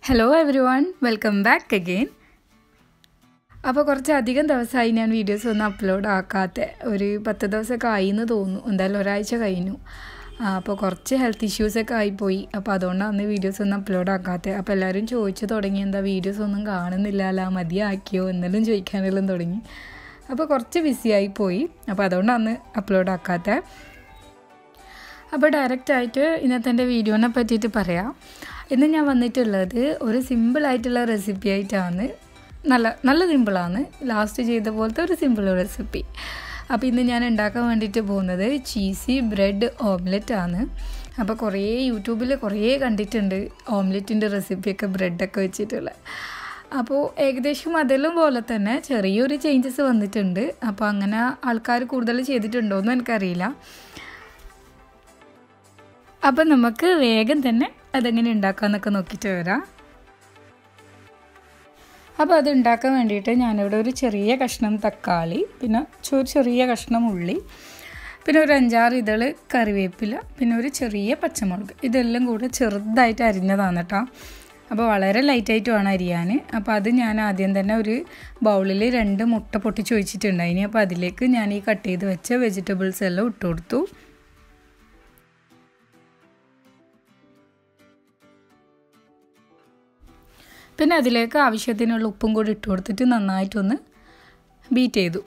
hello everyone welcome back again അപ്പോൾ കുറച്ച് അധികം ദിവസമായി ഞാൻ വീഡിയോസ് ഒന്നും അപ്ലോഡ് ആക്കാത്ത ഒരു പത്ത് ദിവസമൊക്കെ ആയി എന്ന് തോന്നുന്നു എന്തായാലും ഒരാഴ്ച കഴിഞ്ഞു ആ, അപ്പോൾ കുറച്ച് ഹെൽത്ത് ഇഷ്യൂസൊക്കെ ആയിപ്പോയി അപ്പോൾ അതുകൊണ്ടാണ് വീഡിയോസ് ഒന്നും അപ്ലോഡ് ആക്കാത്തത് അപ്പോൾ എല്ലാവരും ചോദിച്ചു തുടങ്ങി എന്താ വീഡിയോസ് ഒന്നും കാണുന്നില്ലല്ലോ മതിയാക്കിയോ എന്നെല്ലാം ചോദിക്കാനെല്ലാം തുടങ്ങി അപ്പോൾ കുറച്ച് ബിസി ആയി പോയി അപ്പോൾ അതുകൊണ്ടാണ് അപ്ലോഡ് ആക്കാത്തത് അപ്പോൾ ഡയറക്റ്റായിട്ട് ഇന്നത്തെ എൻ്റെ വീഡിയോനെ പറ്റിയിട്ട് പറയാം ഇന്ന് ഞാൻ വന്നിട്ടുള്ളത് ഒരു സിമ്പിളായിട്ടുള്ള റെസിപ്പി ആയിട്ടാണ് നല്ല നല്ല സിമ്പിളാണ് ലാസ്റ്റ് ചെയ്ത പോലത്തെ ഒരു സിമ്പിൾ റെസിപ്പി അപ്പോൾ ഇന്ന് ഞാൻ ഉണ്ടാക്കാൻ വേണ്ടിയിട്ട് പോകുന്നത് ചീസി ബ്രെഡ് ഓംലെറ്റ് ആണ് അപ്പോൾ കുറേ യൂട്യൂബിൽ കുറേ കണ്ടിട്ടുണ്ട് ഓംലെറ്റിൻ്റെ റെസിപ്പിയൊക്കെ ബ്രെഡൊക്കെ വെച്ചിട്ടുള്ള അപ്പോൾ ഏകദേശം അതിലും പോലെ തന്നെ ചെറിയൊരു ചേഞ്ചസ് വന്നിട്ടുണ്ട് അപ്പോൾ അങ്ങനെ ആൾക്കാർ കൂടുതൽ ചെയ്തിട്ടുണ്ടോ എന്നും എനിക്കറിയില്ല അപ്പം നമുക്ക് വേഗം തന്നെ അതെങ്ങനെ ഉണ്ടാക്കാമെന്നൊക്കെ നോക്കിയിട്ട് വരാം അപ്പോൾ അത് ഉണ്ടാക്കാൻ വേണ്ടിയിട്ട് ഞാനിവിടെ ഒരു ചെറിയ കഷ്ണം തക്കാളി പിന്നെ ഒരു ചെറിയ കഷ്ണം ഉള്ളി പിന്നെ ഒരു അഞ്ചാറ് ഇതൾ കറിവേപ്പില പിന്നെ ഒരു ചെറിയ പച്ചമുളക് ഇതെല്ലാം കൂടെ ചെറുതായിട്ട് അരിഞ്ഞതാണ് കേട്ടോ അപ്പോൾ വളരെ ലൈറ്റായിട്ട് വേണം അരിയാൻ അപ്പോൾ അത് ഞാൻ ആദ്യം തന്നെ ഒരു ബൗളിൽ രണ്ട് മുട്ട പൊട്ടിച്ച് വെച്ചിട്ടുണ്ടായിനി അപ്പോൾ അതിലേക്ക് ഞാൻ ഈ കട്ട് ചെയ്ത് വെച്ച വെജിറ്റബിൾസ് എല്ലാം ഇട്ട് കൊടുത്തു പിന്നെ അതിലേക്ക് ആവശ്യത്തിനുള്ള ഉപ്പും കൂടി ഇട്ട് കൊടുത്തിട്ട് നന്നായിട്ടൊന്ന് ബീറ്റ് ചെയ്തു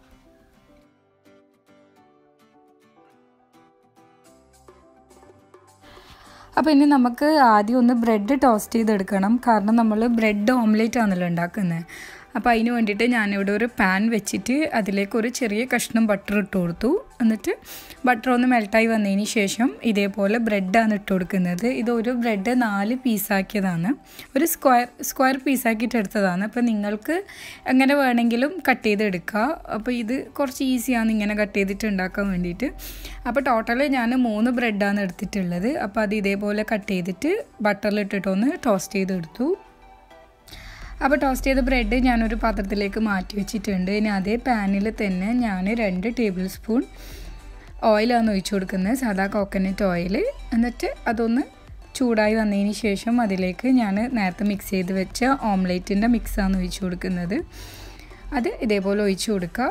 അപ്പോൾ ഇനി നമുക്ക് ആദ്യം ഒന്ന് ബ്രെഡ് ടോസ്റ്റ് ചെയ്തെടുക്കണം കാരണം നമ്മൾ ബ്രെഡ് ഓംലേറ്റ് ആണല്ലോ ഉണ്ടാക്കുന്നത് അപ്പോൾ അതിന് വേണ്ടിയിട്ട് ഞാനിവിടെ ഒരു പാൻ വെച്ചിട്ട് അതിലേക്ക് ഒരു ചെറിയ കഷ്ണം ബട്ടർ ഇട്ട് കൊടുത്തു എന്നിട്ട് ബട്ടർ ഒന്ന് മെൽട്ടായി വന്നതിന് ശേഷം ഇതേപോലെ ബ്രെഡാണ് ഇട്ട് കൊടുക്കുന്നത് ഇത് ഒരു ബ്രെഡ് നാല് പീസാക്കിയതാണ് ഒരു സ്ക്വയർ സ്ക്വയർ പീസാക്കിയിട്ട് എടുത്തതാണ് അപ്പോൾ നിങ്ങൾക്ക് എങ്ങനെ വേണമെങ്കിലും കട്ട് ചെയ്തെടുക്കുക അപ്പോൾ ഇത് കുറച്ച് ഈസിയാണ് ഇങ്ങനെ കട്ട് ചെയ്തിട്ട് ഉണ്ടാക്കാൻ വേണ്ടിയിട്ട് അപ്പോൾ ടോട്ടൽ ഞാൻ മൂന്ന് ബ്രെഡാണ് എടുത്തിട്ടുള്ളത് അപ്പോൾ അത് ഇതേപോലെ കട്ട് ചെയ്തിട്ട് ബട്ടറിലിട്ടിട്ടൊന്ന് ടോസ്റ്റ് ചെയ്തെടുത്തു അപ്പോൾ ടോസ്റ്റ് ചെയ്ത ബ്രെഡ് ഞാനൊരു പാത്രത്തിലേക്ക് മാറ്റി വെച്ചിട്ടുണ്ട് ഇനി അതേ പാനിൽ തന്നെ ഞാൻ രണ്ട് ടേബിൾ സ്പൂൺ ഓയിലാണ് ഒഴിച്ചു കൊടുക്കുന്നത് സാധാ കോക്കനട്ട് ഓയിൽ എന്നിട്ട് അതൊന്ന് ചൂടായി വന്നതിന് ശേഷം അതിലേക്ക് ഞാൻ നേരത്തെ മിക്സ് ചെയ്ത് വെച്ച ഓംലേറ്റിൻ്റെ മിക്സാണ് ഒഴിച്ചു കൊടുക്കുന്നത് അത് ഇതേപോലെ ഒഴിച്ചു കൊടുക്കുക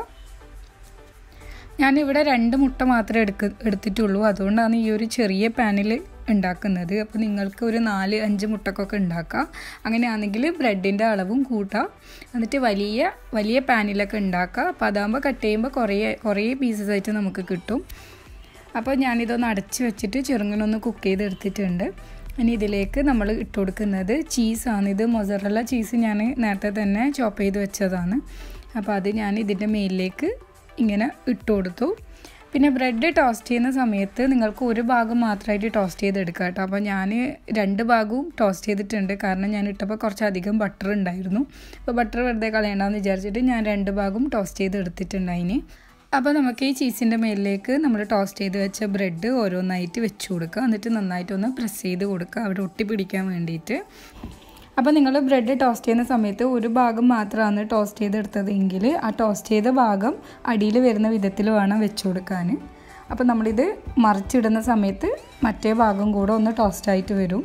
ഞാനിവിടെ രണ്ട് മുട്ട മാത്രമേ എടുക്ക എടുത്തിട്ടുള്ളൂ അതുകൊണ്ടാണ് ഈ ഒരു ചെറിയ പാനിൽ ഉണ്ടാക്കുന്നത് അപ്പോൾ നിങ്ങൾക്ക് ഒരു നാല് അഞ്ച് മുട്ടക്കൊക്കെ ഉണ്ടാക്കാം അങ്ങനെയാണെങ്കിൽ ബ്രെഡിൻ്റെ അളവും കൂട്ടാം എന്നിട്ട് വലിയ വലിയ പാനിലൊക്കെ ഉണ്ടാക്കുക അപ്പോൾ അതാകുമ്പോൾ കട്ട് ചെയ്യുമ്പോൾ കുറേ കുറേ പീസസ് ആയിട്ട് നമുക്ക് കിട്ടും അപ്പോൾ ഞാനിതൊന്ന് അടച്ച് വെച്ചിട്ട് ചെറുങ്ങനൊന്ന് കുക്ക് ചെയ്തെടുത്തിട്ടുണ്ട് ഇനി ഇതിലേക്ക് നമ്മൾ ഇട്ട് കൊടുക്കുന്നത് ചീസാണ് ഇത് മൊസറല്ല ചീസ് ഞാൻ നേരത്തെ തന്നെ ചോപ്പ് ചെയ്ത് വെച്ചതാണ് അപ്പോൾ അത് ഞാൻ ഇതിൻ്റെ മേലിലേക്ക് ഇങ്ങനെ ഇട്ട് കൊടുത്തു പിന്നെ ബ്രെഡ് ടോസ്റ്റ് ചെയ്യുന്ന സമയത്ത് നിങ്ങൾക്ക് ഒരു ഭാഗം മാത്രമായിട്ട് ടോസ്റ്റ് ചെയ്തെടുക്കുക കേട്ടോ അപ്പോൾ ഞാൻ രണ്ട് ഭാഗവും ടോസ്റ്റ് ചെയ്തിട്ടുണ്ട് കാരണം ഞാൻ ഇട്ടപ്പോൾ കുറച്ചധികം ബട്ടർ ഉണ്ടായിരുന്നു അപ്പോൾ ബട്ടർ വെറുതെ കളയണ്ടെന്ന് വിചാരിച്ചിട്ട് ഞാൻ രണ്ട് ഭാഗവും ടോസ്റ്റ് ചെയ്ത് എടുത്തിട്ടുണ്ടായിന് അപ്പോൾ നമുക്ക് ഈ ചീസിൻ്റെ മേലിലേക്ക് നമ്മൾ ടോസ്റ്റ് ചെയ്ത് വെച്ച ബ്രെഡ് ഓരോന്നായിട്ട് വെച്ച് കൊടുക്കുക എന്നിട്ട് നന്നായിട്ടൊന്ന് പ്രസ് ചെയ്ത് കൊടുക്കുക അവിടെ ഒട്ടി പിടിക്കാൻ വേണ്ടിയിട്ട് അപ്പോൾ നിങ്ങൾ ബ്രെഡ് ടോസ്റ്റ് ചെയ്യുന്ന സമയത്ത് ഒരു ഭാഗം മാത്രമാണ് ടോസ്റ്റ് ചെയ്തെടുത്തതെങ്കിൽ ആ ടോസ്റ്റ് ചെയ്ത ഭാഗം അടിയിൽ വരുന്ന വിധത്തിൽ വേണം വെച്ച് കൊടുക്കാൻ അപ്പോൾ നമ്മളിത് മറിച്ചിടുന്ന സമയത്ത് മറ്റേ ഭാഗം കൂടെ ഒന്ന് ടോസ്റ്റ് ആയിട്ട് വരും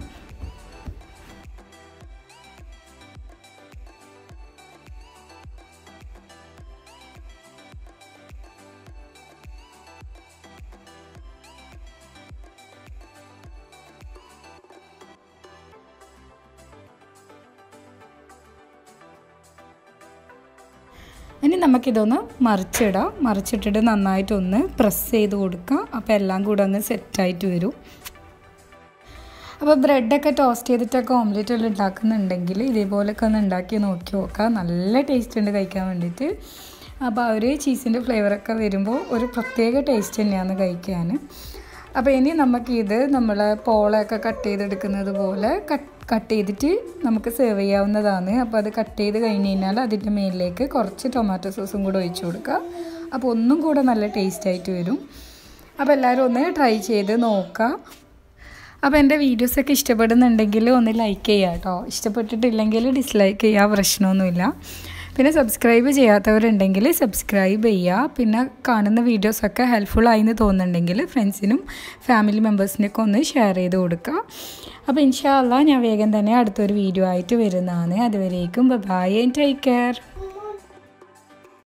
ഇനി നമുക്കിതൊന്ന് മറിച്ചിടാം മറിച്ചിട്ടിട്ട് നന്നായിട്ടൊന്ന് പ്രസ് ചെയ്ത് കൊടുക്കാം അപ്പോൾ എല്ലാം കൂടെ ഒന്ന് സെറ്റായിട്ട് വരും അപ്പോൾ ബ്രെഡൊക്കെ ടോസ്റ്റ് ചെയ്തിട്ടൊക്കെ ഓംലെറ്റ് എല്ലാം ഉണ്ടാക്കുന്നുണ്ടെങ്കിൽ ഇതേപോലെയൊക്കെ ഒന്ന് ഉണ്ടാക്കി നോക്കി നോക്കാം നല്ല ടേസ്റ്റ് ഉണ്ട് കഴിക്കാൻ വേണ്ടിയിട്ട് അപ്പോൾ ആ ഒരു ചീസിൻ്റെ ഫ്ലേവറൊക്കെ വരുമ്പോൾ ഒരു പ്രത്യേക ടേസ്റ്റ് തന്നെയാണ് കഴിക്കാൻ അപ്പോൾ ഇനി നമുക്കിത് നമ്മൾ പോളയൊക്കെ കട്ട് ചെയ്തെടുക്കുന്നത് പോലെ കട്ട് കട്ട് ചെയ്തിട്ട് നമുക്ക് സെർവ് ചെയ്യാവുന്നതാണ് അപ്പോൾ അത് കട്ട് ചെയ്ത് കഴിഞ്ഞ് കഴിഞ്ഞാൽ അതിൻ്റെ മേലിലേക്ക് കുറച്ച് ടൊമാറ്റോ സോസും കൂടെ ഒഴിച്ചു കൊടുക്കുക അപ്പോൾ ഒന്നും കൂടെ നല്ല ടേസ്റ്റ് ആയിട്ട് വരും അപ്പോൾ എല്ലാവരും ഒന്ന് ട്രൈ ചെയ്ത് നോക്കാം അപ്പോൾ എൻ്റെ വീഡിയോസൊക്കെ ഇഷ്ടപ്പെടുന്നുണ്ടെങ്കിൽ ഒന്ന് ലൈക്ക് ചെയ്യുക കേട്ടോ ഇഷ്ടപ്പെട്ടിട്ടില്ലെങ്കിൽ ഡിസ്ലൈക്ക് ചെയ്യുക പ്രശ്നമൊന്നുമില്ല പിന്നെ സബ്സ്ക്രൈബ് ചെയ്യാത്തവരുണ്ടെങ്കിൽ സബ്സ്ക്രൈബ് ചെയ്യുക പിന്നെ കാണുന്ന വീഡിയോസൊക്കെ ഹെൽപ്ഫുൾ ആയി തോന്നുന്നുണ്ടെങ്കിൽ ഫ്രണ്ട്സിനും ഫാമിലി മെമ്പേഴ്സിനൊക്കെ ഒന്ന് ഷെയർ ചെയ്ത് കൊടുക്കുക അപ്പോൾ ഇൻഷാല്ല ഞാൻ വേഗം തന്നെ അടുത്തൊരു വീഡിയോ ആയിട്ട് വരുന്നതാണ് അതുവരേക്കും ബൈ ആൻഡ് ടേക്ക് കെയർ